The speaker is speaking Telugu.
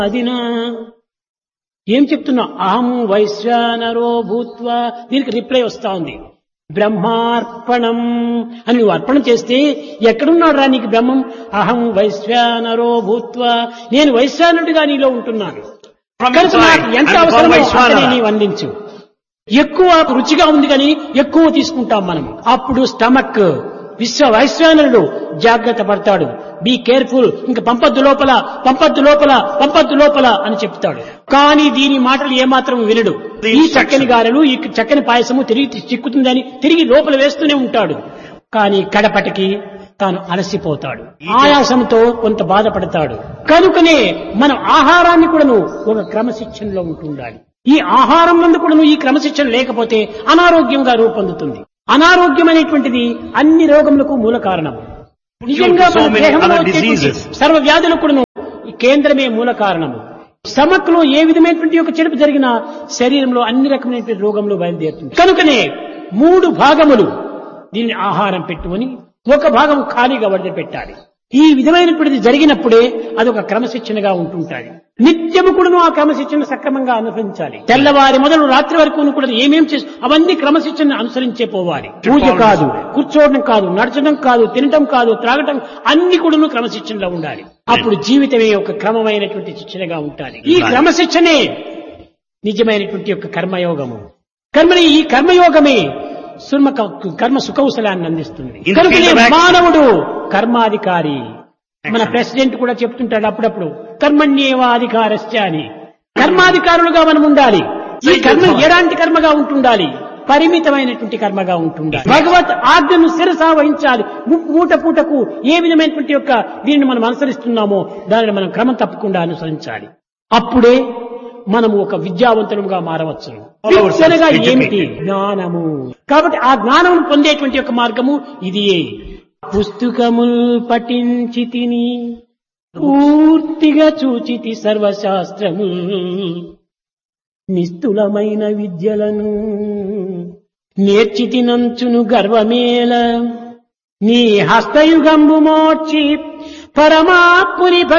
అదినా ఏం చెప్తున్నా అహం వైశ్వానరో భూత్వా దీనికి రిప్లై వస్తా ఉంది బ్రహ్మార్పణం అని నువ్వు అర్పణ చేస్తే ఎక్కడున్నాడు రా నీకు బ్రహ్మం అహం వైశ్వానరో భూత్వా నేను వైశ్వానుడిగా నీలో ఉంటున్నాను From కనుక నాకు inside, ఎంత and from అవసరమో Vaishvanara. అంతనే నీవు అందించు ఎక్కువ రుచిగా ఉంది కానీ ఎక్కువ తీసుకుంటాం మనం అప్పుడు స్టమక్ విశ్వ వైశ్వానరుడు జాగ్రత్త పడతాడు బీ కేర్ఫుల్ ఇంకా పంపద్దు లోపల పంపద్దు లోపల పంపద్దు లోపల అని చెప్తాడు కానీ దీని మాటలు ఏమాత్రం వినడు ఈ చక్కని గారెలు ఈ చక్కని పాయసము తిరిగి చిక్కుతుందని తిరిగి లోపల వేస్తూనే ఉంటాడు కానీ కడపటికి తాను అలసిపోతాడు ఆయాసంతో కొంత బాధపడతాడు కనుకనే మనం ఆహారాన్ని కూడాను ఒక క్రమశిక్షణలో ఉంటుండాలి ఈ ఆహారం నందు కూడాను ఈ క్రమశిక్షణ లేకపోతే అనారోగ్యంగా రూపొందుతుంది అనారోగ్యం అనేటువంటిది అన్ని రోగములకు మూల కారణం నిజంగా So మన many దేహంలో other వచ్చేటువంటి diseases. సర్వ వ్యాధులకు కూడాను ఈ కేంద్రమే మూల కారణము స్టమక్ లో ఏ విధమైనటువంటి ఒక చెడుపు జరిగినా శరీరంలో అన్ని రకమైనటువంటి రోగములు బయలుదేరుతుంది కనుకనే మూడు భాగములు దీన్ని ఆహారం పెట్టుకొని ఒక భాగం ఖాళీగా వదిలిపెట్టాలి ఈ విధమైనటువంటిది జరిగినప్పుడే అదొక క్రమశిక్షణగా ఉంటుంటాది నిత్యము కూడాను ఆ క్రమశిక్షణ సక్రమంగా అనుసరించాలి తెల్లవారి మొదలు రాత్రి వరకు కూడా ఏమేం చేసి అవన్నీ క్రమశిక్షణ అనుసరించే పోవాలి పూజ కాదు కూర్చోవడం కాదు నడచడం కాదు తినటం కాదు త్రాగటం అన్ని కూడాను క్రమశిక్షణలో ఉండాలి అప్పుడు జీవితమే ఒక క్రమమైనటువంటి శిక్షణగా ఉండాలి ఈ క్రమశిక్షణే నిజమైనటువంటి యొక్క కర్మయోగము కర్మని ఈ కర్మయోగమే సుర్మ కర్మ సుకౌశలాన్ని అందిస్తుంది In the కనుకనే field of action. మానవుడు కర్మాధికారి మన ప్రెసిడెంట్ కూడా చెప్తుంటాడు అప్పుడప్పుడు కర్మణ్యేవా అధికారస్య అని కర్మాధికారులుగా మనం ఉండాలి ఈ కర్మ ఎలాంటి కర్మగా ఉంటుండాలి పరిమితమైనటువంటి కర్మగా ఉంటుండాలి భగవత్ ఆజ్ఞను శిరసా వహించాలి ము- మూట పూటకు ఏ విధమైనటువంటి యొక్క దీనిని మనం అనుసరిస్తున్నామో దానిని మనం క్రమం తప్పకుండా అనుసరించాలి అప్పుడే మనము ఒక విద్యావంతులుగా మారవచ్చు All ourselves విద్యనగా ఏమిటి educated. జ్ఞానము కాబట్టి ఆ జ్ఞానం పొందేటువంటి యొక్క మార్గము ఇదియే పుస్తకముల్ పఠించి తిని పూర్తిగా చూచితి సర్వశాస్త్రము నిస్తులమైన విద్యలను నేర్చితినంచును గర్వమేల నీ హస్తయుగంబు మోర్చి పరమాత్ముని